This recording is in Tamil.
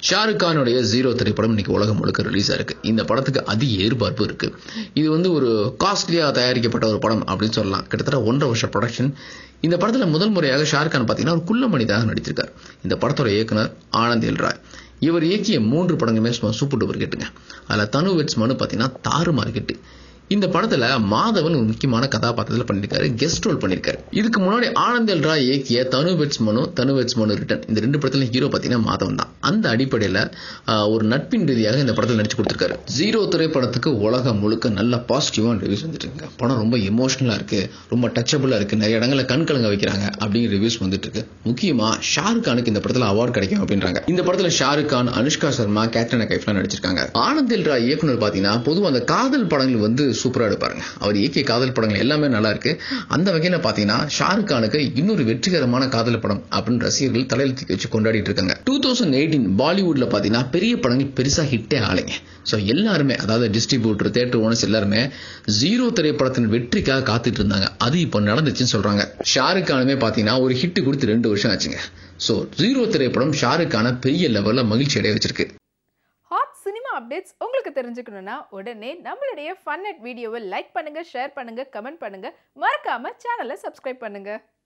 ஷாருக் கானுடைய ஜீரோ திரைப்படம் இன்னைக்கு உலகம் முழுக்க ரிலீஸ் ஆயிருக்கு இந்த படத்துக்கு அதிக எதிர்பார்ப்பு இருக்கு இது வந்து ஒரு காஸ்ட்லியா தயாரிக்கப்பட்ட ஒரு படம் அப்படின்னு சொல்லலாம் கிட்டத்தட்ட ஒன்றரை வருஷம் ப்ரொடக்ஷன் இந்த படத்துல முதல் முறையாக ஷாருக் கான் பார்த்தீங்கன்னா ஒரு குள்ள மனிதாக நடிச்சிருக்கார் இந்த படத்தோட இயக்குனர் ஆனந்த் எல்ராய் இவர் இயக்கிய மூன்று படங்களுமே சும்மா சூப்பர் டூப்பர் கேட்டுங்க அதில் தனு வெட்ஸ் மனு பார்த்தீங்கன்னா தாறு மார்க்கெட்டு இந்த படத்துல மாதவன் ஒரு முக்கியமான கதாபாத்திரத்தில் பண்ணியிருக்காரு கெஸ்ட் ரோல் பண்ணியிருக்காரு இதுக்கு முன்னாடி ஆனந்த் எல்ரா இயக்கிய தனு வெட்ஸ் மனு தனு வெட்ஸ் மனு ரிட்டன் இந்த ரெண்டு படத்துல ஹீரோ பார்த்தீங்கன்னா மாதவன் தான் அந்த அடிப்படையில் ஒரு நட்பின் ரீதியாக இந்த படத்தில் நடிச்சு கொடுத்துருக்காரு ஜீரோ திரைப்படத்துக்கு உலகம் முழுக்க நல்ல பாசிட்டிவான ரிவ்யூஸ் வந்துட்டு இருக்கு படம் ரொம்ப எமோஷனலா இருக்கு ரொம்ப டச்சபிளா இருக்கு நிறைய இடங்களில் கண் கலங்க வைக்கிறாங்க அப்படிங்கிற ரிவ்யூஸ் வந்துட்டு இருக்கு முக்கியமா ஷாருக் கானுக்கு இந்த படத்துல அவார்டு கிடைக்கும் அப்படின்றாங்க இந்த படத்துல ஷாருக் கான் அனுஷ்கா சர்மா கேத்ரினா கைஃப்லாம் நடிச்சிருக்காங்க ஆனந்த் எல்ரா இயக்குனர் பாத்தீங்கன்னா பொதுவாக அந்த காதல் படங்கள் வந்து சூப்பரா எடுப்பாருங்க அவர் இயக்கிய காதல் படங்கள் எல்லாமே நல்லா இருக்கு அந்த வகையில பாத்தீங்கன்னா ஷாருக் கானுக்கு இன்னொரு வெற்றிகரமான காதல் படம் அப்படின்னு ரசிகர்கள் தலையில தூக்கி வச்சு கொண்டாடிட்டு இருக்காங்க டூ தௌசண்ட் எயிட்டீன் பாலிவுட்ல பாத்தீங்கன்னா பெரிய படங்கள் பெருசா ஹிட்டே ஆலைங்க ஸோ எல்லாருமே அதாவது டிஸ்ட்ரிபியூட்டர் தேட்டர் ஓனர்ஸ் எல்லாருமே ஜீரோ திரைப்படத்தின் வெற்றிக்காக காத்துட்டு இருந்தாங்க அது இப்போ நடந்துச்சுன்னு சொல்றாங்க ஷாருக் கானுமே பாத்தீங்கன்னா ஒரு ஹிட் கொடுத்து ரெண்டு வருஷம் ஆச்சுங்க ஸோ ஜீரோ திரைப்படம் ஷாருக் கான பெரிய லெவல்ல மகிழ்ச்சி அடைய வச்சிருக்கு ஹாட் சினிமா அப்டேட்ஸ் உங்களுக்கு தெரிஞ்சுக்கணும்னா உடனே நம்மளுடைய ஃபன் அட் வீடியோவை லைக் பண்ணுங்க ஷேர் பண்ணுங்க கமெண்ட் பண்ணுங்க மறக்காம சேனலை சப்ஸ்கிரைப் பண்ணுங்க